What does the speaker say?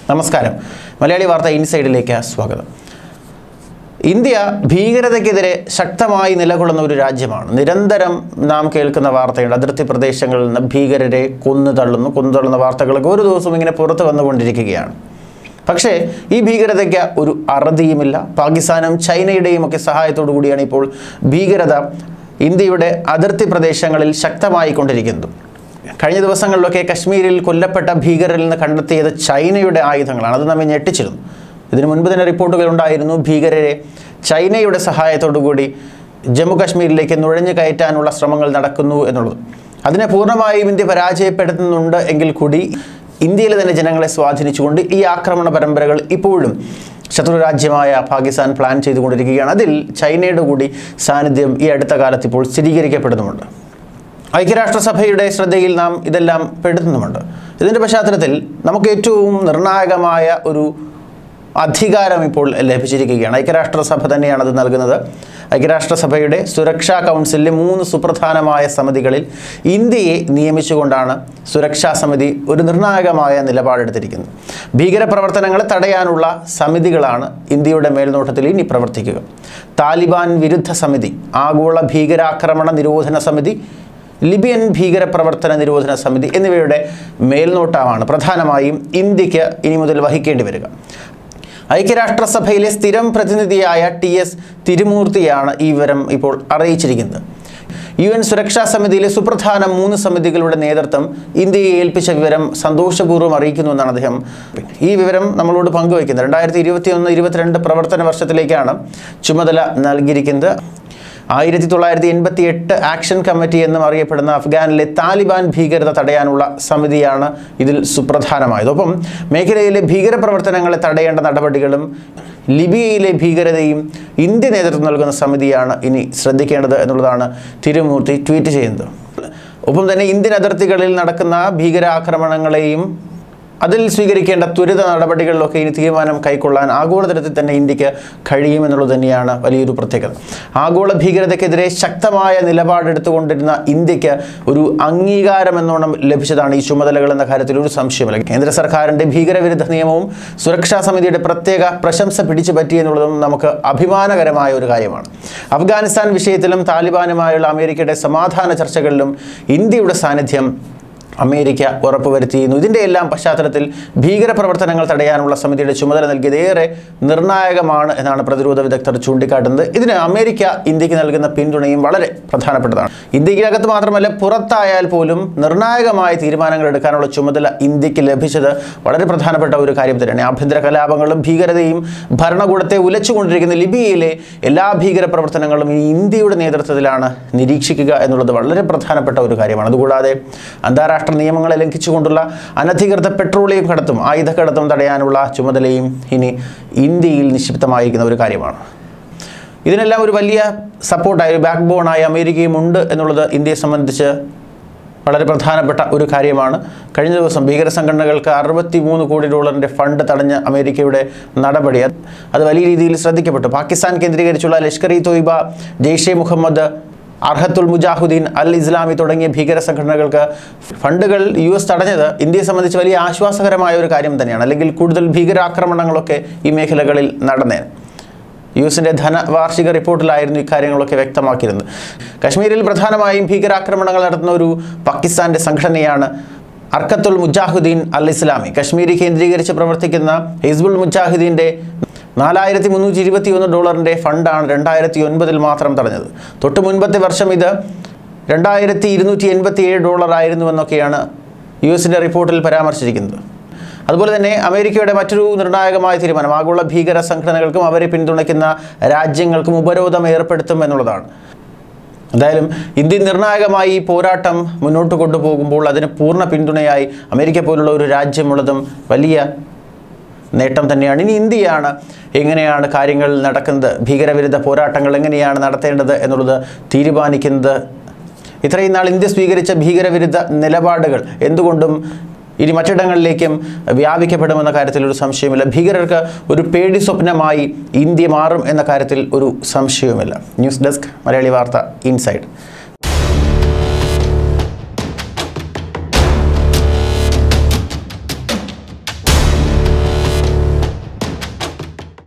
നമസ്കാരം മലയാളി വാർത്ത ഇൻസൈഡിലേക്ക് സ്വാഗതം ഇന്ത്യ ഭീകരതയ്ക്കെതിരെ ശക്തമായി നിലകൊള്ളുന്ന ഒരു രാജ്യമാണ് നിരന്തരം നാം കേൾക്കുന്ന വാർത്തയുണ്ട് അതിർത്തി പ്രദേശങ്ങളിൽ നിന്ന് ഭീകരരെ കൊന്നു തള്ളുന്നു കൊന്നു തള്ളുന്ന വാർത്തകളൊക്കെ ഒരു ദിവസവും ഇങ്ങനെ പുറത്തു വന്നുകൊണ്ടിരിക്കുകയാണ് പക്ഷേ ഈ ഭീകരതയ്ക്ക് ഒരു അറുതിയുമില്ല പാകിസ്ഥാനും ചൈനയുടെയും ഒക്കെ സഹായത്തോടു കൂടിയാണ് ഇപ്പോൾ ഭീകരത ഇന്ത്യയുടെ അതിർത്തി പ്രദേശങ്ങളിൽ ശക്തമായി കൊണ്ടിരിക്കുന്നത് കഴിഞ്ഞ ദിവസങ്ങളിലൊക്കെ കശ്മീരിൽ കൊല്ലപ്പെട്ട ഭീകരരിൽ നിന്ന് കണ്ടെത്തിയത് ചൈനയുടെ ആയുധങ്ങളാണ് അത് നമ്മെ ഞെട്ടിച്ചിരുന്നു ഇതിനു മുൻപ് തന്നെ റിപ്പോർട്ടുകൾ ഉണ്ടായിരുന്നു ഭീകരരെ ചൈനയുടെ സഹായത്തോടു കൂടി ജമ്മു കാശ്മീരിലേക്ക് നുഴഞ്ഞു കയറ്റാനുള്ള ശ്രമങ്ങൾ നടക്കുന്നു എന്നുള്ളത് അതിനെ പൂർണ്ണമായും ഇന്ത്യ പരാജയപ്പെടുത്തുന്നുണ്ട് എങ്കിൽ കൂടി ഇന്ത്യയിലെ തന്നെ ജനങ്ങളെ സ്വാധീനിച്ചുകൊണ്ട് ഈ ആക്രമണ പരമ്പരകൾ ഇപ്പോഴും ശത്രു രാജ്യമായ പാകിസ്ഥാൻ പ്ലാൻ ചെയ്തുകൊണ്ടിരിക്കുകയാണ് അതിൽ ചൈനയുടെ കൂടി സാന്നിധ്യം ഈ അടുത്ത കാലത്ത് ഇപ്പോൾ സ്ഥിരീകരിക്കപ്പെടുന്നുമുണ്ട് ഐക്യരാഷ്ട്രസഭയുടെ ശ്രദ്ധയിൽ നാം ഇതെല്ലാം പെടുത്തുന്നുമുണ്ട് ഇതിൻ്റെ പശ്ചാത്തലത്തിൽ നമുക്ക് ഏറ്റവും നിർണായകമായ ഒരു അധികാരം ഇപ്പോൾ ലഭിച്ചിരിക്കുകയാണ് ഐക്യരാഷ്ട്രസഭ തന്നെയാണ് അത് നൽകുന്നത് ഐക്യരാഷ്ട്രസഭയുടെ സുരക്ഷാ കൗൺസിലിലെ മൂന്ന് സുപ്രധാനമായ സമിതികളിൽ ഇന്ത്യയെ നിയമിച്ചുകൊണ്ടാണ് സുരക്ഷാ സമിതി ഒരു നിർണായകമായ നിലപാടെടുത്തിരിക്കുന്നത് ഭീകരപ്രവർത്തനങ്ങളെ തടയാനുള്ള സമിതികളാണ് ഇന്ത്യയുടെ മേൽനോട്ടത്തിൽ ഇനി പ്രവർത്തിക്കുക താലിബാൻ വിരുദ്ധ സമിതി ആഗോള ഭീകരാക്രമണ നിരോധന സമിതി ലിബിയൻ ഭീകരപ്രവർത്തന നിരോധന സമിതി എന്നിവയുടെ മേൽനോട്ടമാണ് പ്രധാനമായും ഇന്ത്യക്ക് ഇനി മുതൽ വഹിക്കേണ്ടി വരിക ഐക്യരാഷ്ട്രസഭയിലെ സ്ഥിരം പ്രതിനിധിയായ ടി എസ് തിരുമൂർത്തിയാണ് ഈ വിവരം ഇപ്പോൾ അറിയിച്ചിരിക്കുന്നത് യു എൻ സുരക്ഷാ സമിതിയിലെ സുപ്രധാന മൂന്ന് സമിതികളുടെ നേതൃത്വം ഇന്ത്യയെ ഏൽപ്പിച്ച വിവരം സന്തോഷപൂർവ്വം അറിയിക്കുന്നു എന്നാണ് അദ്ദേഹം ഈ വിവരം നമ്മളോട് പങ്കുവയ്ക്കുന്നത് രണ്ടായിരത്തി ഇരുപത്തി ഒന്ന് ഇരുപത്തിരണ്ട് പ്രവർത്തന വർഷത്തിലേക്കാണ് ചുമതല നൽകിയിരിക്കുന്നത് ആയിരത്തി തൊള്ളായിരത്തി എൺപത്തി എട്ട് ആക്ഷൻ കമ്മിറ്റി എന്നും അറിയപ്പെടുന്ന അഫ്ഗാനിലെ താലിബാൻ ഭീകരത തടയാനുള്ള സമിതിയാണ് ഇതിൽ സുപ്രധാനമായത് ഒപ്പം മേഖലയിലെ ഭീകരപ്രവർത്തനങ്ങളെ തടയേണ്ട നടപടികളും ലിബിയയിലെ ഭീകരതയും ഇന്ത്യ നേതൃത്വം നൽകുന്ന സമിതിയാണ് ഇനി ശ്രദ്ധിക്കേണ്ടത് എന്നുള്ളതാണ് തിരുമൂർത്തി ട്വീറ്റ് ചെയ്യുന്നത് ഒപ്പം തന്നെ ഇന്ത്യൻ അതിർത്തികളിൽ നടക്കുന്ന ഭീകരാക്രമണങ്ങളെയും അതിൽ സ്വീകരിക്കേണ്ട ത്വരിത നടപടികളിലൊക്കെ ഇനി തീരുമാനം കൈക്കൊള്ളാൻ ആഗോളതലത്തിൽ തന്നെ ഇന്ത്യക്ക് കഴിയുമെന്നുള്ളത് തന്നെയാണ് വലിയൊരു പ്രത്യേകത ആഗോള ഭീകരതയ്ക്കെതിരെ ശക്തമായ നിലപാടെടുത്തുകൊണ്ടിരുന്ന ഇന്ത്യക്ക് ഒരു അംഗീകാരം എന്നോണം ലഭിച്ചതാണ് ഈ ചുമതലകൾ എന്ന കാര്യത്തിൽ ഒരു സംശയമില്ല കേന്ദ്ര സർക്കാരിൻ്റെ ഭീകരവിരുദ്ധ നിയമവും സുരക്ഷാ സമിതിയുടെ പ്രത്യേക പ്രശംസ പിടിച്ചു പറ്റി എന്നുള്ളതും നമുക്ക് അഭിമാനകരമായ ഒരു കാര്യമാണ് അഫ്ഗാനിസ്ഥാൻ വിഷയത്തിലും താലിബാനുമായുള്ള അമേരിക്കയുടെ സമാധാന ചർച്ചകളിലും ഇന്ത്യയുടെ സാന്നിധ്യം അമേരിക്ക ഉറപ്പുവരുത്തിയിരുന്നു ഇതിൻ്റെ എല്ലാം പശ്ചാത്തലത്തിൽ ഭീകരപ്രവർത്തനങ്ങൾ തടയാനുള്ള സമിതിയുടെ ചുമതല നൽകിയത് ഏറെ നിർണായകമാണ് എന്നാണ് പ്രതിരോധ വിദഗ്ധർ ചൂണ്ടിക്കാട്ടുന്നത് ഇതിന് അമേരിക്ക ഇന്ത്യക്ക് നൽകുന്ന പിന്തുണയും വളരെ പ്രധാനപ്പെട്ടതാണ് ഇന്ത്യക്കകത്ത് മാത്രമല്ല പുറത്തായാൽ പോലും നിർണായകമായ തീരുമാനങ്ങൾ എടുക്കാനുള്ള ചുമതല ഇന്ത്യക്ക് ലഭിച്ചത് വളരെ പ്രധാനപ്പെട്ട ഒരു കാര്യം തന്നെയാണ് ആഭ്യന്തര കലാപങ്ങളും ഭീകരതയും ഭരണകൂടത്തെ ഉലച്ചുകൊണ്ടിരിക്കുന്ന ലിബിയയിലെ എല്ലാ ഭീകരപ്രവർത്തനങ്ങളും ഈ ഇന്ത്യയുടെ നേതൃത്വത്തിലാണ് നിരീക്ഷിക്കുക എന്നുള്ളത് വളരെ പ്രധാനപ്പെട്ട ഒരു കാര്യമാണ് അതുകൂടാതെ അന്താരാഷ്ട്ര നിയമങ്ങളെ ലംഘിച്ചുകൊണ്ടുള്ള അനധികൃത പെട്രോളിയം കടത്തും ആയുധക്കടത്തും തടയാനുള്ള ചുമതലയും ഇനി ഇന്ത്യയിൽ നിക്ഷിപ്തമായിരിക്കുന്ന ഒരു കാര്യമാണ് ഇതിനെല്ലാം ഒരു വലിയ സപ്പോർട്ടായി ഒരു ബാക്ക് ബോണായി അമേരിക്കയും ഉണ്ട് എന്നുള്ളത് ഇന്ത്യയെ സംബന്ധിച്ച് വളരെ പ്രധാനപ്പെട്ട ഒരു കാര്യമാണ് കഴിഞ്ഞ ദിവസം ഭീകര സംഘടനകൾക്ക് അറുപത്തി മൂന്ന് കോടി ഡോളറിൻ്റെ ഫണ്ട് തടഞ്ഞ അമേരിക്കയുടെ നടപടി അത് അത് വലിയ രീതിയിൽ ശ്രദ്ധിക്കപ്പെട്ടു പാകിസ്ഥാൻ കേന്ദ്രീകരിച്ചുള്ള ലഷ്കർ ഇ തോയ്ബ ജെയ്ഷെ മുഹമ്മദ് അർഹത്തുൽ മുജാഹുദ്ദീൻ അൽ ഇസ്ലാമി തുടങ്ങിയ ഭീകര സംഘടനകൾക്ക് ഫണ്ടുകൾ യു എസ് തടഞ്ഞത് ഇന്ത്യയെ സംബന്ധിച്ച് വലിയ ആശ്വാസകരമായ ഒരു കാര്യം തന്നെയാണ് അല്ലെങ്കിൽ കൂടുതൽ ഭീകരാക്രമണങ്ങളൊക്കെ ഈ മേഖലകളിൽ നടന്നേനെ യു എസിൻ്റെ ധനവാർഷിക റിപ്പോർട്ടിലായിരുന്നു ഇക്കാര്യങ്ങളൊക്കെ വ്യക്തമാക്കിയിരുന്നത് കശ്മീരിൽ പ്രധാനമായും ഭീകരാക്രമണങ്ങൾ നടത്തുന്ന ഒരു പാകിസ്ഥാൻ്റെ സംഘടനയാണ് അർക്കത്തുൽ മുജാഹുദ്ദീൻ അൽ ഇസ്ലാമി കശ്മീരി കേന്ദ്രീകരിച്ച് പ്രവർത്തിക്കുന്ന ഹിസ്ബുൾ മുജാഹിദീൻ്റെ നാലായിരത്തി മുന്നൂറ്റി ഇരുപത്തി ഒന്ന് ഡോളറിൻ്റെ ഫണ്ടാണ് രണ്ടായിരത്തി ഒൻപതിൽ മാത്രം തടഞ്ഞത് തൊട്ട് മുൻപത്തെ വർഷം ഇത് രണ്ടായിരത്തി ഇരുന്നൂറ്റി എൺപത്തി ഏഴ് ഡോളർ ആയിരുന്നുവെന്നൊക്കെയാണ് യു എസിൻ്റെ റിപ്പോർട്ടിൽ പരാമർശിച്ചിരിക്കുന്നത് അതുപോലെ തന്നെ അമേരിക്കയുടെ മറ്റൊരു നിർണായകമായ തീരുമാനം ആഗോള ഭീകര സംഘടനകൾക്കും അവരെ പിന്തുണയ്ക്കുന്ന രാജ്യങ്ങൾക്കും ഉപരോധം ഏർപ്പെടുത്തും എന്നുള്ളതാണ് എന്തായാലും ഇന്ത്യ നിർണായകമായി ഈ പോരാട്ടം മുന്നോട്ട് കൊണ്ടുപോകുമ്പോൾ അതിന് പൂർണ്ണ പിന്തുണയായി അമേരിക്ക പോലുള്ള ഒരു രാജ്യമുള്ളതും വലിയ നേട്ടം തന്നെയാണ് ഇനി ഇന്ത്യയാണ് എങ്ങനെയാണ് കാര്യങ്ങൾ നടക്കുന്നത് ഭീകരവിരുദ്ധ പോരാട്ടങ്ങൾ എങ്ങനെയാണ് നടത്തേണ്ടത് എന്നുള്ളത് തീരുമാനിക്കുന്നത് ഇത്രയും നാൾ ഇന്ത്യ സ്വീകരിച്ച ഭീകരവിരുദ്ധ നിലപാടുകൾ എന്തുകൊണ്ടും ഇനി മറ്റിടങ്ങളിലേക്കും വ്യാപിക്കപ്പെടുമെന്ന കാര്യത്തിൽ ഒരു സംശയമില്ല ഭീകരർക്ക് ഒരു പേടി സ്വപ്നമായി ഇന്ത്യ മാറും എന്ന കാര്യത്തിൽ ഒരു സംശയവുമില്ല ന്യൂസ് ഡെസ്ക് മലയാളി വാർത്ത ഇൻസൈഡ്